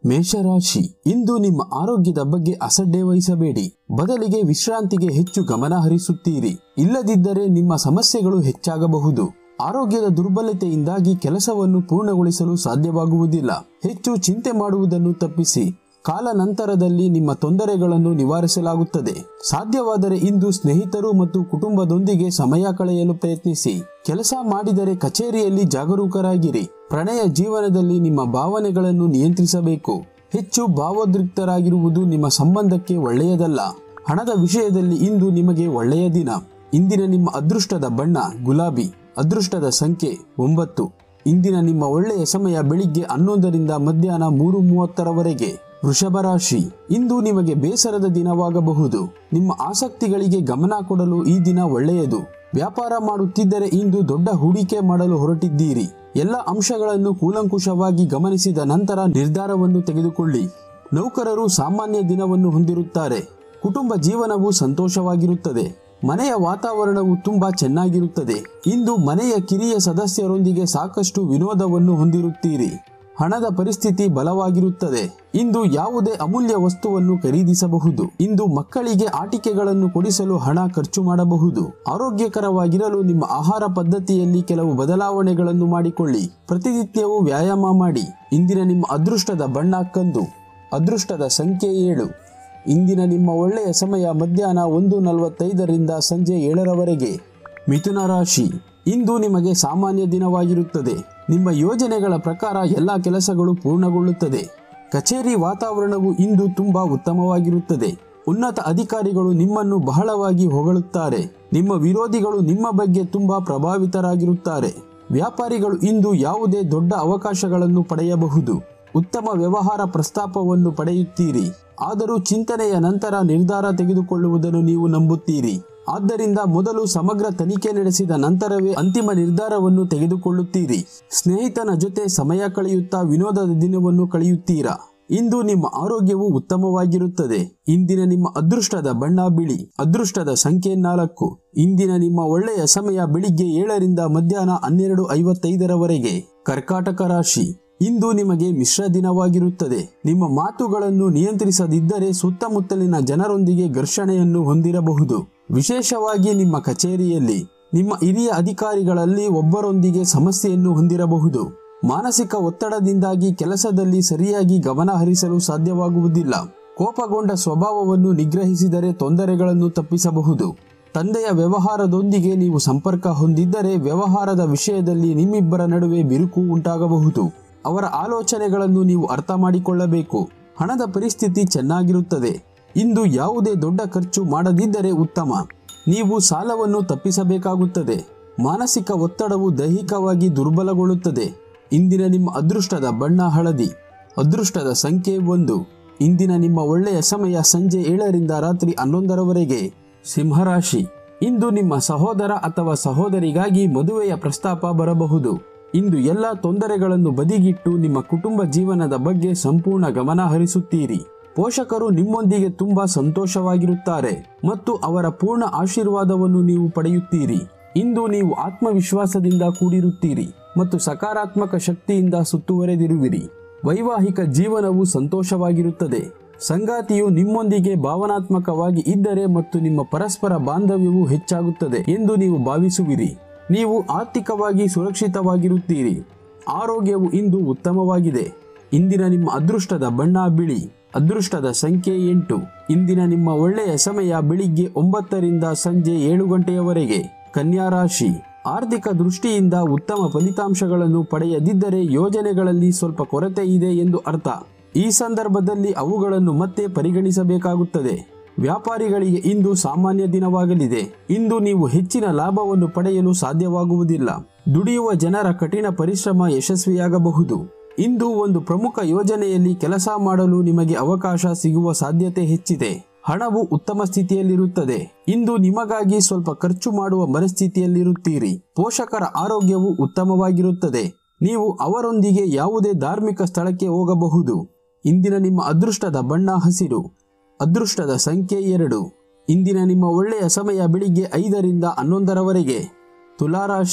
ಮೇಷರಾಶಿ ಇಂದು ನಿಮ್ಮ ಆರೋಗ್ಯದ ಬಗ್ಗೆ ಅಸಡ್ಡೆ ವಹಿಸಬೇಡಿ ಬದಲಿಗೆ ವಿಶ್ರಾಂತಿಗೆ ಹೆಚ್ಚು ಗಮನ ಹರಿಸುತ್ತೀರಿ ಇಲ್ಲದಿದ್ದರೆ ನಿಮ್ಮ ಸಮಸ್ಯೆಗಳು ಹೆಚ್ಚಾಗಬಹುದು ಆರೋಗ್ಯದ ದುರ್ಬಲತೆಯಿಂದಾಗಿ ಕೆಲಸವನ್ನು ಪೂರ್ಣಗೊಳಿಸಲು ಸಾಧ್ಯವಾಗುವುದಿಲ್ಲ ಹೆಚ್ಚು ಚಿಂತೆ ಮಾಡುವುದನ್ನು ತಪ್ಪಿಸಿ ಕಾಲ ನಂತರದಲ್ಲಿ ನಿಮ್ಮ ತೊಂದರೆಗಳನ್ನು ನಿವಾರಿಸಲಾಗುತ್ತದೆ ಸಾಧ್ಯವಾದರೆ ಇಂದು ಸ್ನೇಹಿತರು ಮತ್ತು ಕುಟುಂಬದೊಂದಿಗೆ ಸಮಯ ಕಳೆಯಲು ಪ್ರಯತ್ನಿಸಿ ಕೆಲಸ ಮಾಡಿದರೆ ಕಚೇರಿಯಲ್ಲಿ ಜಾಗರೂಕರಾಗಿರಿ ಪ್ರಣಯ ಜೀವನದಲ್ಲಿ ನಿಮ್ಮ ಭಾವನೆಗಳನ್ನು ನಿಯಂತ್ರಿಸಬೇಕು ಹೆಚ್ಚು ಭಾವೋದ್ರಿಕ್ತರಾಗಿರುವುದು ನಿಮ್ಮ ಸಂಬಂಧಕ್ಕೆ ಒಳ್ಳೆಯದಲ್ಲ ಹಣದ ವಿಷಯದಲ್ಲಿ ಇಂದು ನಿಮಗೆ ಒಳ್ಳೆಯ ದಿನ ಇಂದಿನ ನಿಮ್ಮ ಅದೃಷ್ಟದ ಬಣ್ಣ ಗುಲಾಬಿ ಅದೃಷ್ಟದ ಸಂಖ್ಯೆ ಒಂಬತ್ತು ಇಂದಿನ ನಿಮ್ಮ ಒಳ್ಳೆಯ ಸಮಯ ಬೆಳಿಗ್ಗೆ ಹನ್ನೊಂದರಿಂದ ಮಧ್ಯಾಹ್ನ ಮೂರು ಮೂವತ್ತರವರೆಗೆ ವೃಷಭ ರಾಶಿ ಇಂದು ನಿಮಗೆ ಬೇಸರದ ದಿನವಾಗಬಹುದು ನಿಮ್ಮ ಆಸಕ್ತಿಗಳಿಗೆ ಗಮನ ಕೊಡಲು ಈ ದಿನ ಒಳ್ಳೆಯದು ವ್ಯಾಪಾರ ಮಾಡುತ್ತಿದ್ದರೆ ಇಂದು ದೊಡ್ಡ ಹೂಡಿಕೆ ಮಾಡಲು ಹೊರಟಿದ್ದೀರಿ ಎಲ್ಲ ಅಂಶಗಳನ್ನು ಕೂಲಂಕುಷವಾಗಿ ಗಮನಿಸಿದ ನಂತರ ನಿರ್ಧಾರವನ್ನು ತೆಗೆದುಕೊಳ್ಳಿ ನೌಕರರು ಸಾಮಾನ್ಯ ದಿನವನ್ನು ಹೊಂದಿರುತ್ತಾರೆ ಕುಟುಂಬ ಜೀವನವು ಸಂತೋಷವಾಗಿರುತ್ತದೆ ಮನೆಯ ವಾತಾವರಣವು ತುಂಬಾ ಚೆನ್ನಾಗಿರುತ್ತದೆ ಇಂದು ಮನೆಯ ಕಿರಿಯ ಸದಸ್ಯರೊಂದಿಗೆ ಸಾಕಷ್ಟು ವಿನೋದವನ್ನು ಹೊಂದಿರುತ್ತೀರಿ ಹಣದ ಪರಿಸ್ಥಿತಿ ಬಲವಾಗಿರುತ್ತದೆ ಇಂದು ಯಾವುದೇ ಅಮೂಲ್ಯ ವಸ್ತುವನ್ನು ಖರೀದಿಸಬಹುದು ಇಂದು ಮಕ್ಕಳಿಗೆ ಆಟಿಕೆಗಳನ್ನು ಕೊಡಿಸಲು ಹಣ ಖರ್ಚು ಮಾಡಬಹುದು ಆರೋಗ್ಯಕರವಾಗಿರಲು ನಿಮ್ಮ ಆಹಾರ ಪದ್ಧತಿಯಲ್ಲಿ ಕೆಲವು ಬದಲಾವಣೆಗಳನ್ನು ಮಾಡಿಕೊಳ್ಳಿ ಪ್ರತಿನಿತ್ಯವೂ ವ್ಯಾಯಾಮ ಮಾಡಿ ಇಂದಿನ ನಿಮ್ಮ ಅದೃಷ್ಟದ ಬಣ್ಣ ಕಂದು ಅದೃಷ್ಟದ ಸಂಖ್ಯೆ ಏಳು ಇಂದಿನ ನಿಮ್ಮ ಒಳ್ಳೆಯ ಸಮಯ ಮಧ್ಯಾಹ್ನ ಒಂದು ನಲವತ್ತೈದರಿಂದ ಸಂಜೆ ಏಳರವರೆಗೆ ಮಿಥುನ ರಾಶಿ ಇಂದು ನಿಮಗೆ ಸಾಮಾನ್ಯ ದಿನವಾಗಿರುತ್ತದೆ ನಿಮ್ಮ ಯೋಜನೆಗಳ ಪ್ರಕಾರ ಎಲ್ಲ ಕೆಲಸಗಳು ಪೂರ್ಣಗೊಳ್ಳುತ್ತದೆ ಕಚೇರಿ ವಾತಾವರಣವು ಇಂದು ತುಂಬಾ ಉತ್ತಮವಾಗಿರುತ್ತದೆ ಉನ್ನತ ಅಧಿಕಾರಿಗಳು ನಿಮ್ಮನ್ನು ಬಹಳವಾಗಿ ಹೊಗಳುತ್ತಾರೆ ನಿಮ್ಮ ವಿರೋಧಿಗಳು ನಿಮ್ಮ ಬಗ್ಗೆ ತುಂಬಾ ಪ್ರಭಾವಿತರಾಗಿರುತ್ತಾರೆ ವ್ಯಾಪಾರಿಗಳು ಇಂದು ಯಾವುದೇ ದೊಡ್ಡ ಅವಕಾಶಗಳನ್ನು ಪಡೆಯಬಹುದು ಉತ್ತಮ ವ್ಯವಹಾರ ಪ್ರಸ್ತಾಪವನ್ನು ಪಡೆಯುತ್ತೀರಿ ಆದರೂ ಚಿಂತನೆಯ ನಂತರ ನಿರ್ಧಾರ ತೆಗೆದುಕೊಳ್ಳುವುದನ್ನು ನೀವು ನಂಬುತ್ತೀರಿ ಆದ್ದರಿಂದ ಮೊದಲು ಸಮಗ್ರ ತನಿಖೆ ನಡೆಸಿದ ನಂತರವೇ ಅಂತಿಮ ನಿರ್ಧಾರವನ್ನು ತೆಗೆದುಕೊಳ್ಳುತ್ತೀರಿ ಸ್ನೇಹಿತನ ಜೊತೆ ಸಮಯ ಕಳೆಯುತ್ತಾ ವಿನೋದದ ದಿನವನ್ನು ಕಳೆಯುತ್ತೀರಾ ಇಂದು ನಿಮ್ಮ ಆರೋಗ್ಯವು ಉತ್ತಮವಾಗಿರುತ್ತದೆ ಇಂದಿನ ನಿಮ್ಮ ಅದೃಷ್ಟದ ಬಣ್ಣ ಬಿಳಿ ಅದೃಷ್ಟದ ಸಂಖ್ಯೆ ನಾಲ್ಕು ಇಂದಿನ ನಿಮ್ಮ ಒಳ್ಳೆಯ ಸಮಯ ಬೆಳಿಗ್ಗೆ ಏಳರಿಂದ ಮಧ್ಯಾಹ್ನ ಹನ್ನೆರಡು ಐವತ್ತೈದರವರೆಗೆ ಕರ್ಕಾಟಕ ರಾಶಿ ಇಂದು ನಿಮಗೆ ಮಿಶ್ರ ದಿನವಾಗಿರುತ್ತದೆ ನಿಮ್ಮ ಮಾತುಗಳನ್ನು ನಿಯಂತ್ರಿಸದಿದ್ದರೆ ಸುತ್ತಮುತ್ತಲಿನ ಜನರೊಂದಿಗೆ ಘರ್ಷಣೆಯನ್ನು ಹೊಂದಿರಬಹುದು ವಿಶೇಷವಾಗಿ ನಿಮ್ಮ ಕಚೇರಿಯಲ್ಲಿ ನಿಮ್ಮ ಹಿರಿಯ ಅಧಿಕಾರಿಗಳಲ್ಲಿ ಒಬ್ಬರೊಂದಿಗೆ ಸಮಸ್ಯೆಯನ್ನು ಹೊಂದಿರಬಹುದು ಮಾನಸಿಕ ಒತ್ತಡದಿಂದಾಗಿ ಕೆಲಸದಲ್ಲಿ ಸರಿಯಾಗಿ ಗಮನ ಹರಿಸಲು ಸಾಧ್ಯವಾಗುವುದಿಲ್ಲ ಕೋಪಗೊಂಡ ಸ್ವಭಾವವನ್ನು ನಿಗ್ರಹಿಸಿದರೆ ತೊಂದರೆಗಳನ್ನು ತಪ್ಪಿಸಬಹುದು ತಂದೆಯ ವ್ಯವಹಾರದೊಂದಿಗೆ ನೀವು ಸಂಪರ್ಕ ಹೊಂದಿದ್ದರೆ ವ್ಯವಹಾರದ ವಿಷಯದಲ್ಲಿ ನಿಮ್ಮಿಬ್ಬರ ನಡುವೆ ಬಿರುಕು ಉಂಟಾಗಬಹುದು ಅವರ ಆಲೋಚನೆಗಳನ್ನು ನೀವು ಅರ್ಥ ಮಾಡಿಕೊಳ್ಳಬೇಕು ಹಣದ ಪರಿಸ್ಥಿತಿ ಚೆನ್ನಾಗಿರುತ್ತದೆ ಇಂದು ಯಾವುದೇ ದೊಡ್ಡ ಖರ್ಚು ಮಾಡದಿದ್ದರೆ ಉತ್ತಮ ನೀವು ಸಾಲವನ್ನು ತಪ್ಪಿಸಬೇಕಾಗುತ್ತದೆ ಮಾನಸಿಕ ಒತ್ತಡವು ದೈಹಿಕವಾಗಿ ದುರ್ಬಲಗೊಳ್ಳುತ್ತದೆ ಇಂದಿನ ನಿಮ್ಮ ಅದೃಷ್ಟದ ಬಣ್ಣ ಹಳದಿ ಅದೃಷ್ಟದ ಸಂಖ್ಯೆ ಒಂದು ಇಂದಿನ ನಿಮ್ಮ ಒಳ್ಳೆಯ ಸಮಯ ಸಂಜೆ ಏಳರಿಂದ ರಾತ್ರಿ ಹನ್ನೊಂದರವರೆಗೆ ಸಿಂಹರಾಶಿ ಇಂದು ನಿಮ್ಮ ಸಹೋದರ ಅಥವಾ ಸಹೋದರಿಗಾಗಿ ಮದುವೆಯ ಪ್ರಸ್ತಾಪ ಬರಬಹುದು ಇಂದು ಎಲ್ಲ ತೊಂದರೆಗಳನ್ನು ಬದಿಗಿಟ್ಟು ನಿಮ್ಮ ಕುಟುಂಬ ಜೀವನದ ಬಗ್ಗೆ ಸಂಪೂರ್ಣ ಗಮನ ಹರಿಸುತ್ತೀರಿ ಪೋಷಕರು ನಿಮ್ಮೊಂದಿಗೆ ತುಂಬಾ ಸಂತೋಷವಾಗಿರುತ್ತಾರೆ ಮತ್ತು ಅವರ ಪೂರ್ಣ ಆಶೀರ್ವಾದವನ್ನು ನೀವು ಪಡೆಯುತ್ತೀರಿ ಇಂದು ನೀವು ಆತ್ಮವಿಶ್ವಾಸದಿಂದ ಕೂಡಿರುತ್ತೀರಿ ಮತ್ತು ಸಕಾರಾತ್ಮಕ ಶಕ್ತಿಯಿಂದ ಸುತ್ತುವರೆದಿರುವಿರಿ ವೈವಾಹಿಕ ಜೀವನವು ಸಂತೋಷವಾಗಿರುತ್ತದೆ ಸಂಗಾತಿಯು ನಿಮ್ಮೊಂದಿಗೆ ಭಾವನಾತ್ಮಕವಾಗಿ ಇದ್ದರೆ ಮತ್ತು ನಿಮ್ಮ ಪರಸ್ಪರ ಬಾಂಧವ್ಯವು ಹೆಚ್ಚಾಗುತ್ತದೆ ಎಂದು ನೀವು ಭಾವಿಸುವಿರಿ ನೀವು ಆರ್ಥಿಕವಾಗಿ ಸುರಕ್ಷಿತವಾಗಿರುತ್ತೀರಿ ಆರೋಗ್ಯವು ಇಂದು ಉತ್ತಮವಾಗಿದೆ ಇಂದಿನ ನಿಮ್ಮ ಅದೃಷ್ಟದ ಬಣ್ಣ ಬಿಳಿ ಅದೃಷ್ಟದ ಸಂಖ್ಯೆ ಎಂಟು ಇಂದಿನ ನಿಮ್ಮ ಒಳ್ಳೆಯ ಸಮಯ ಬೆಳಿಗ್ಗೆ ಒಂಬತ್ತರಿಂದ ಸಂಜೆ ಏಳು ಗಂಟೆಯವರೆಗೆ ಕನ್ಯಾ ರಾಶಿ ಆರ್ಥಿಕ ದೃಷ್ಟಿಯಿಂದ ಉತ್ತಮ ಫಲಿತಾಂಶಗಳನ್ನು ಪಡೆಯದಿದ್ದರೆ ಯೋಜನೆಗಳಲ್ಲಿ ಸ್ವಲ್ಪ ಕೊರತೆ ಇದೆ ಎಂದು ಅರ್ಥ ಈ ಸಂದರ್ಭದಲ್ಲಿ ಅವುಗಳನ್ನು ಮತ್ತೆ ಪರಿಗಣಿಸಬೇಕಾಗುತ್ತದೆ ವ್ಯಾಪಾರಿಗಳಿಗೆ ಇಂದು ಸಾಮಾನ್ಯ ದಿನವಾಗಲಿದೆ ಇಂದು ನೀವು ಹೆಚ್ಚಿನ ಲಾಭವನ್ನು ಪಡೆಯಲು ಸಾಧ್ಯವಾಗುವುದಿಲ್ಲ ದುಡಿಯುವ ಜನರ ಕಠಿಣ ಪರಿಶ್ರಮ ಯಶಸ್ವಿಯಾಗಬಹುದು ಇಂದು ಒಂದು ಪ್ರಮುಖ ಯೋಜನೆಯಲ್ಲಿ ಕೆಲಸ ಮಾಡಲು ನಿಮಗೆ ಅವಕಾಶ ಸಿಗುವ ಸಾಧ್ಯತೆ ಹೆಚ್ಚಿದೆ ಹಣವು ಉತ್ತಮ ಸ್ಥಿತಿಯಲ್ಲಿರುತ್ತದೆ ಇಂದು ನಿಮಗಾಗಿ ಸ್ವಲ್ಪ ಖರ್ಚು ಮಾಡುವ ಮನಸ್ಥಿತಿಯಲ್ಲಿರುತ್ತೀರಿ ಪೋಷಕರ ಆರೋಗ್ಯವು ಉತ್ತಮವಾಗಿರುತ್ತದೆ ನೀವು ಅವರೊಂದಿಗೆ ಯಾವುದೇ ಧಾರ್ಮಿಕ ಸ್ಥಳಕ್ಕೆ ಹೋಗಬಹುದು ಇಂದಿನ ನಿಮ್ಮ ಅದೃಷ್ಟದ ಬಣ್ಣ ಹಸಿರು ಅದೃಷ್ಟದ ಸಂಖ್ಯೆ ಎರಡು ಇಂದಿನ ನಿಮ್ಮ ಒಳ್ಳೆಯ ಸಮಯ ಬೆಳಿಗ್ಗೆ ಐದರಿಂದ ಹನ್ನೊಂದರವರೆಗೆ ತುಲಾರಾಶಿ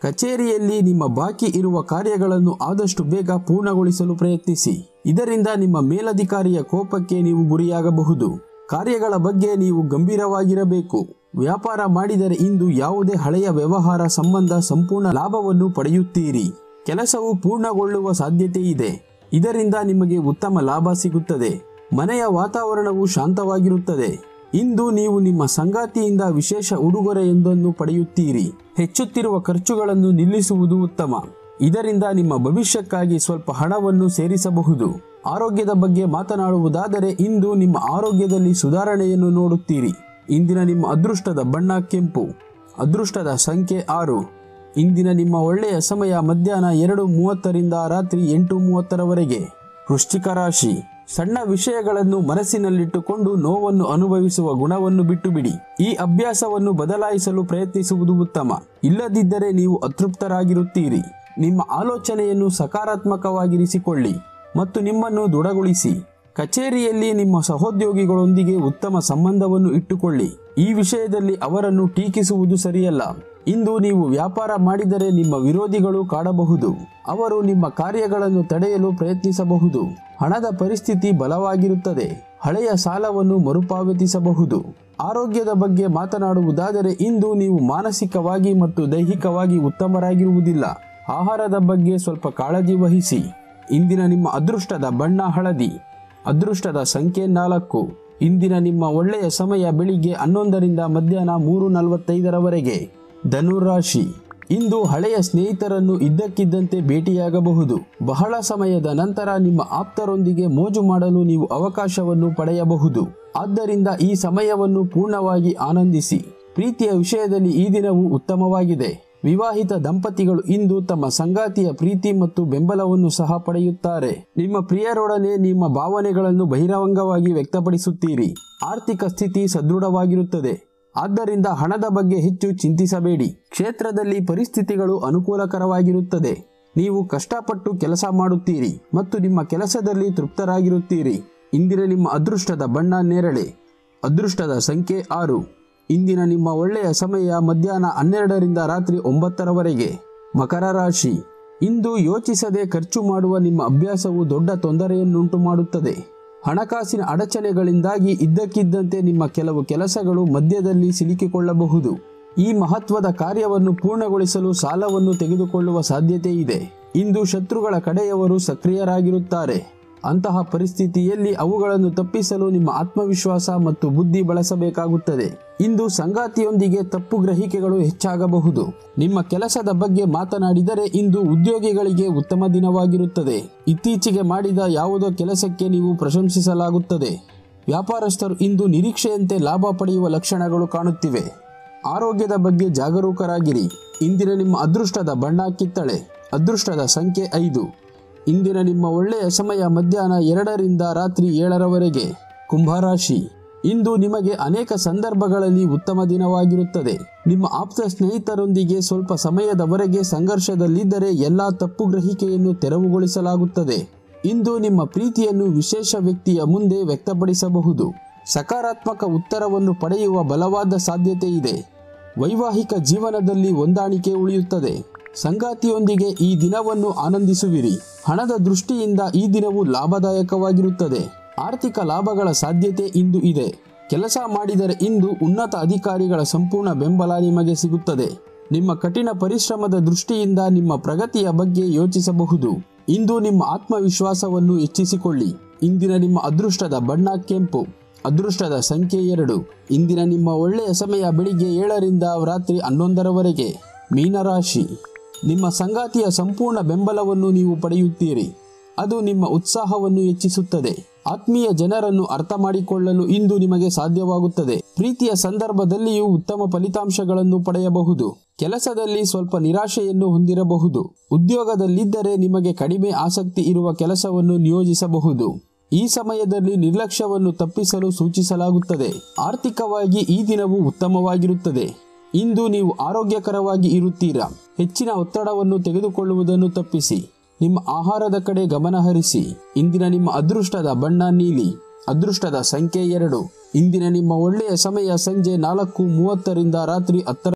ಕಚೇರಿಯಲ್ಲಿ ನಿಮ್ಮ ಬಾಕಿ ಇರುವ ಕಾರ್ಯಗಳನ್ನು ಆದಷ್ಟು ಬೇಗ ಪೂರ್ಣಗೊಳಿಸಲು ಪ್ರಯತ್ನಿಸಿ ಇದರಿಂದ ನಿಮ್ಮ ಮೇಲಧಿಕಾರಿಯ ಕೋಪಕ್ಕೆ ನೀವು ಗುರಿಯಾಗಬಹುದು ಕಾರ್ಯಗಳ ಬಗ್ಗೆ ನೀವು ಗಂಭೀರವಾಗಿರಬೇಕು ವ್ಯಾಪಾರ ಮಾಡಿದರೆ ಇಂದು ಯಾವುದೇ ಹಳೆಯ ವ್ಯವಹಾರ ಸಂಬಂಧ ಸಂಪೂರ್ಣ ಲಾಭವನ್ನು ಪಡೆಯುತ್ತೀರಿ ಕೆಲಸವು ಪೂರ್ಣಗೊಳ್ಳುವ ಸಾಧ್ಯತೆ ಇದೆ ಇದರಿಂದ ನಿಮಗೆ ಉತ್ತಮ ಲಾಭ ಸಿಗುತ್ತದೆ ಮನೆಯ ವಾತಾವರಣವು ಶಾಂತವಾಗಿರುತ್ತದೆ ಇಂದು ನೀವು ನಿಮ್ಮ ಸಂಗಾತಿಯಿಂದ ವಿಶೇಷ ಉಡುಗೊರೆಯೊಂದನ್ನು ಪಡೆಯುತ್ತೀರಿ ಹೆಚ್ಚುತ್ತಿರುವ ಖರ್ಚುಗಳನ್ನು ನಿಲ್ಲಿಸುವುದು ಉತ್ತಮ ಇದರಿಂದ ನಿಮ್ಮ ಭವಿಷ್ಯಕ್ಕಾಗಿ ಸ್ವಲ್ಪ ಹಣವನ್ನು ಸೇರಿಸಬಹುದು ಆರೋಗ್ಯದ ಬಗ್ಗೆ ಮಾತನಾಡುವುದಾದರೆ ಇಂದು ನಿಮ್ಮ ಆರೋಗ್ಯದಲ್ಲಿ ಸುಧಾರಣೆಯನ್ನು ನೋಡುತ್ತೀರಿ ಇಂದಿನ ನಿಮ್ಮ ಅದೃಷ್ಟದ ಬಣ್ಣ ಕೆಂಪು ಅದೃಷ್ಟದ ಸಂಖ್ಯೆ ಆರು ಇಂದಿನ ನಿಮ್ಮ ಒಳ್ಳೆಯ ಸಮಯ ಮಧ್ಯಾಹ್ನ ಎರಡು ಮೂವತ್ತರಿಂದ ರಾತ್ರಿ ಎಂಟು ಮೂವತ್ತರವರೆಗೆ ವೃಶ್ಚಿಕ ರಾಶಿ ಸಣ್ಣ ವಿಷಯಗಳನ್ನು ಮನಸ್ಸಿನಲ್ಲಿಟ್ಟುಕೊಂಡು ನೋವನ್ನು ಅನುಭವಿಸುವ ಗುಣವನ್ನು ಬಿಟ್ಟು ಬಿಡಿ ಈ ಅಭ್ಯಾಸವನ್ನು ಬದಲಾಯಿಸಲು ಪ್ರಯತ್ನಿಸುವುದು ಉತ್ತಮ ಇಲ್ಲದಿದ್ದರೆ ನೀವು ಅತೃಪ್ತರಾಗಿರುತ್ತೀರಿ ನಿಮ್ಮ ಆಲೋಚನೆಯನ್ನು ಸಕಾರಾತ್ಮಕವಾಗಿರಿಸಿಕೊಳ್ಳಿ ಮತ್ತು ನಿಮ್ಮನ್ನು ದೃಢಗೊಳಿಸಿ ಕಚೇರಿಯಲ್ಲಿ ನಿಮ್ಮ ಸಹೋದ್ಯೋಗಿಗಳೊಂದಿಗೆ ಉತ್ತಮ ಸಂಬಂಧವನ್ನು ಇಟ್ಟುಕೊಳ್ಳಿ ಈ ವಿಷಯದಲ್ಲಿ ಅವರನ್ನು ಟೀಕಿಸುವುದು ಸರಿಯಲ್ಲ ಇಂದು ನೀವು ವ್ಯಾಪಾರ ಮಾಡಿದರೆ ನಿಮ್ಮ ವಿರೋಧಿಗಳು ಕಾಡಬಹುದು ಅವರು ನಿಮ್ಮ ಕಾರ್ಯಗಳನ್ನು ತಡೆಯಲು ಪ್ರಯತ್ನಿಸಬಹುದು ಹಣದ ಪರಿಸ್ಥಿತಿ ಬಲವಾಗಿರುತ್ತದೆ ಹಳೆಯ ಸಾಲವನ್ನು ಮರುಪಾವತಿಸಬಹುದು ಆರೋಗ್ಯದ ಬಗ್ಗೆ ಮಾತನಾಡುವುದಾದರೆ ಇಂದು ನೀವು ಮಾನಸಿಕವಾಗಿ ಮತ್ತು ದೈಹಿಕವಾಗಿ ಉತ್ತಮರಾಗಿರುವುದಿಲ್ಲ ಆಹಾರದ ಬಗ್ಗೆ ಸ್ವಲ್ಪ ಕಾಳಜಿ ವಹಿಸಿ ಇಂದಿನ ನಿಮ್ಮ ಅದೃಷ್ಟದ ಬಣ್ಣ ಹಳದಿ ಅದೃಷ್ಟದ ಸಂಖ್ಯೆ ನಾಲ್ಕು ಇಂದಿನ ನಿಮ್ಮ ಒಳ್ಳೆಯ ಸಮಯ ಬೆಳಿಗ್ಗೆ ಹನ್ನೊಂದರಿಂದ ಮಧ್ಯಾಹ್ನ ಮೂರು ನಲವತ್ತೈದರವರೆಗೆ ಧನುರಾಶಿ ಇಂದು ಹಳೆಯ ಸ್ನೇಹಿತರನ್ನು ಇದ್ದಕ್ಕಿದ್ದಂತೆ ಭೇಟಿಯಾಗಬಹುದು ಬಹಳ ಸಮಯದ ನಂತರ ನಿಮ್ಮ ಆಪ್ತರೊಂದಿಗೆ ಮೋಜು ಮಾಡಲು ನೀವು ಅವಕಾಶವನ್ನು ಪಡೆಯಬಹುದು ಆದ್ದರಿಂದ ಈ ಸಮಯವನ್ನು ಪೂರ್ಣವಾಗಿ ಆನಂದಿಸಿ ಪ್ರೀತಿಯ ವಿಷಯದಲ್ಲಿ ಈ ದಿನವು ಉತ್ತಮವಾಗಿದೆ ವಿವಾಹಿತ ದಂಪತಿಗಳು ಇಂದು ತಮ್ಮ ಸಂಗಾತಿಯ ಪ್ರೀತಿ ಮತ್ತು ಬೆಂಬಲವನ್ನು ಸಹ ಪಡೆಯುತ್ತಾರೆ ನಿಮ್ಮ ಪ್ರಿಯರೊಡನೆ ನಿಮ್ಮ ಭಾವನೆಗಳನ್ನು ಬಹಿರಂಗವಾಗಿ ವ್ಯಕ್ತಪಡಿಸುತ್ತೀರಿ ಆರ್ಥಿಕ ಸ್ಥಿತಿ ಸದೃಢವಾಗಿರುತ್ತದೆ ಆದ್ದರಿಂದ ಹಣದ ಬಗ್ಗೆ ಹೆಚ್ಚು ಚಿಂತಿಸಬೇಡಿ ಕ್ಷೇತ್ರದಲ್ಲಿ ಪರಿಸ್ಥಿತಿಗಳು ಅನುಕೂಲಕರವಾಗಿರುತ್ತದೆ ನೀವು ಕಷ್ಟಪಟ್ಟು ಕೆಲಸ ಮಾಡುತ್ತೀರಿ ಮತ್ತು ನಿಮ್ಮ ಕೆಲಸದಲ್ಲಿ ತೃಪ್ತರಾಗಿರುತ್ತೀರಿ ಇಂದಿನ ನಿಮ್ಮ ಅದೃಷ್ಟದ ಬಣ್ಣ ನೇರಳೆ ಅದೃಷ್ಟದ ಸಂಖ್ಯೆ ಆರು ಇಂದಿನ ನಿಮ್ಮ ಒಳ್ಳೆಯ ಸಮಯ ಮಧ್ಯಾಹ್ನ ಹನ್ನೆರಡರಿಂದ ರಾತ್ರಿ ಒಂಬತ್ತರವರೆಗೆ ಮಕರ ರಾಶಿ ಇಂದು ಯೋಚಿಸದೆ ಖರ್ಚು ಮಾಡುವ ನಿಮ್ಮ ಅಭ್ಯಾಸವು ದೊಡ್ಡ ತೊಂದರೆಯನ್ನುಂಟು ಮಾಡುತ್ತದೆ ಹಣಕಾಸಿನ ಅಡಚಣೆಗಳಿಂದಾಗಿ ಇದ್ದಕ್ಕಿದ್ದಂತೆ ನಿಮ್ಮ ಕೆಲವು ಕೆಲಸಗಳು ಮಧ್ಯದಲ್ಲಿ ಸಿಲುಕಿಕೊಳ್ಳಬಹುದು ಈ ಮಹತ್ವದ ಕಾರ್ಯವನ್ನು ಪೂರ್ಣಗೊಳಿಸಲು ಸಾಲವನ್ನು ತೆಗೆದುಕೊಳ್ಳುವ ಸಾಧ್ಯತೆ ಇದೆ ಇಂದು ಶತ್ರುಗಳ ಕಡೆಯವರು ಸಕ್ರಿಯರಾಗಿರುತ್ತಾರೆ ಅಂತಹ ಪರಿಸ್ಥಿತಿಯಲ್ಲಿ ಅವುಗಳನ್ನು ತಪ್ಪಿಸಲು ನಿಮ್ಮ ಆತ್ಮವಿಶ್ವಾಸ ಮತ್ತು ಬುದ್ಧಿ ಬಳಸಬೇಕಾಗುತ್ತದೆ ಇಂದು ಸಂಗಾತಿಯೊಂದಿಗೆ ತಪ್ಪು ಗ್ರಹಿಕೆಗಳು ಹೆಚ್ಚಾಗಬಹುದು ನಿಮ್ಮ ಕೆಲಸದ ಬಗ್ಗೆ ಮಾತನಾಡಿದರೆ ಇಂದು ಉದ್ಯೋಗಿಗಳಿಗೆ ಉತ್ತಮ ದಿನವಾಗಿರುತ್ತದೆ ಇತ್ತೀಚೆಗೆ ಮಾಡಿದ ಯಾವುದೋ ಕೆಲಸಕ್ಕೆ ನೀವು ಪ್ರಶಂಸಿಸಲಾಗುತ್ತದೆ ವ್ಯಾಪಾರಸ್ಥರು ಇಂದು ನಿರೀಕ್ಷೆಯಂತೆ ಲಾಭ ಪಡೆಯುವ ಲಕ್ಷಣಗಳು ಕಾಣುತ್ತಿವೆ ಆರೋಗ್ಯದ ಬಗ್ಗೆ ಜಾಗರೂಕರಾಗಿರಿ ಇಂದಿನ ನಿಮ್ಮ ಅದೃಷ್ಟದ ಬಣ್ಣ ಕಿತ್ತಳೆ ಅದೃಷ್ಟದ ಸಂಖ್ಯೆ ಐದು ಇಂದಿನ ನಿಮ್ಮ ಒಳ್ಳೆಯ ಸಮಯ ಮಧ್ಯಾಹ್ನ ಎರಡರಿಂದ ರಾತ್ರಿ ಏಳರವರೆಗೆ ಕುಂಭರಾಶಿ ಇಂದು ನಿಮಗೆ ಅನೇಕ ಸಂದರ್ಭಗಳಲ್ಲಿ ಉತ್ತಮ ದಿನವಾಗಿರುತ್ತದೆ ನಿಮ್ಮ ಆಪ್ತ ಸ್ನೇಹಿತರೊಂದಿಗೆ ಸ್ವಲ್ಪ ಸಮಯದವರೆಗೆ ಸಂಘರ್ಷದಲ್ಲಿದ್ದರೆ ಎಲ್ಲಾ ತಪ್ಪು ಗ್ರಹಿಕೆಯನ್ನು ತೆರವುಗೊಳಿಸಲಾಗುತ್ತದೆ ಇಂದು ನಿಮ್ಮ ಪ್ರೀತಿಯನ್ನು ವಿಶೇಷ ವ್ಯಕ್ತಿಯ ಮುಂದೆ ವ್ಯಕ್ತಪಡಿಸಬಹುದು ಸಕಾರಾತ್ಮಕ ಉತ್ತರವನ್ನು ಪಡೆಯುವ ಬಲವಾದ ಸಾಧ್ಯತೆ ಇದೆ ವೈವಾಹಿಕ ಜೀವನದಲ್ಲಿ ಹೊಂದಾಣಿಕೆ ಉಳಿಯುತ್ತದೆ ಸಂಗಾತಿಯೊಂದಿಗೆ ಈ ದಿನವನ್ನು ಆನಂದಿಸುವಿರಿ ಹಣದ ದೃಷ್ಟಿಯಿಂದ ಈ ದಿನವು ಲಾಭದಾಯಕವಾಗಿರುತ್ತದೆ ಆರ್ಥಿಕ ಲಾಭಗಳ ಸಾಧ್ಯತೆ ಇಂದು ಇದೆ ಕೆಲಸ ಮಾಡಿದರೆ ಇಂದು ಉನ್ನತ ಅಧಿಕಾರಿಗಳ ಸಂಪೂರ್ಣ ಬೆಂಬಲ ನಿಮಗೆ ಸಿಗುತ್ತದೆ ನಿಮ್ಮ ಕಠಿಣ ಪರಿಶ್ರಮದ ದೃಷ್ಟಿಯಿಂದ ನಿಮ್ಮ ಪ್ರಗತಿಯ ಬಗ್ಗೆ ಯೋಚಿಸಬಹುದು ಇಂದು ನಿಮ್ಮ ಆತ್ಮವಿಶ್ವಾಸವನ್ನು ಹೆಚ್ಚಿಸಿಕೊಳ್ಳಿ ಇಂದಿನ ನಿಮ್ಮ ಅದೃಷ್ಟದ ಬಣ್ಣ ಕೆಂಪು ಅದೃಷ್ಟದ ಸಂಖ್ಯೆ ಎರಡು ಇಂದಿನ ನಿಮ್ಮ ಒಳ್ಳೆಯ ಸಮಯ ಬೆಳಿಗ್ಗೆ ಏಳರಿಂದ ರಾತ್ರಿ ಹನ್ನೊಂದರವರೆಗೆ ಮೀನರಾಶಿ ನಿಮ್ಮ ಸಂಗಾತಿಯ ಸಂಪೂರ್ಣ ಬೆಂಬಲವನ್ನು ನೀವು ಪಡೆಯುತ್ತೀರಿ ಅದು ನಿಮ್ಮ ಉತ್ಸಾಹವನ್ನು ಹೆಚ್ಚಿಸುತ್ತದೆ ಆತ್ಮೀಯ ಜನರನ್ನು ಅರ್ಥ ಮಾಡಿಕೊಳ್ಳಲು ಇಂದು ನಿಮಗೆ ಸಾಧ್ಯವಾಗುತ್ತದೆ ಪ್ರೀತಿಯ ಸಂದರ್ಭದಲ್ಲಿಯೂ ಉತ್ತಮ ಫಲಿತಾಂಶಗಳನ್ನು ಪಡೆಯಬಹುದು ಕೆಲಸದಲ್ಲಿ ಸ್ವಲ್ಪ ನಿರಾಶೆಯನ್ನು ಹೊಂದಿರಬಹುದು ಉದ್ಯೋಗದಲ್ಲಿದ್ದರೆ ನಿಮಗೆ ಕಡಿಮೆ ಆಸಕ್ತಿ ಇರುವ ಕೆಲಸವನ್ನು ನಿಯೋಜಿಸಬಹುದು ಈ ಸಮಯದಲ್ಲಿ ನಿರ್ಲಕ್ಷ್ಯವನ್ನು ತಪ್ಪಿಸಲು ಸೂಚಿಸಲಾಗುತ್ತದೆ ಆರ್ಥಿಕವಾಗಿ ಈ ದಿನವು ಉತ್ತಮವಾಗಿರುತ್ತದೆ ಇಂದು ನೀವು ಆರೋಗ್ಯಕರವಾಗಿ ಇರುತ್ತೀರಾ ಹೆಚ್ಚಿನ ಒತ್ತಡವನ್ನು ತೆಗೆದುಕೊಳ್ಳುವುದನ್ನು ತಪ್ಪಿಸಿ ನಿಮ್ಮ ಆಹಾರದ ಕಡೆ ಗಮನ ಹರಿಸಿ ಇಂದಿನ ನಿಮ್ಮ ಅದೃಷ್ಟದ ಬಣ್ಣ ನೀಲಿ ಅದೃಷ್ಟದ ಸಂಖ್ಯೆ ಎರಡು ಇಂದಿನ ನಿಮ್ಮ ಒಳ್ಳೆಯ ಸಮಯ ಸಂಜೆ ನಾಲ್ಕು ಮೂವತ್ತರಿಂದ ರಾತ್ರಿ ಹತ್ತರ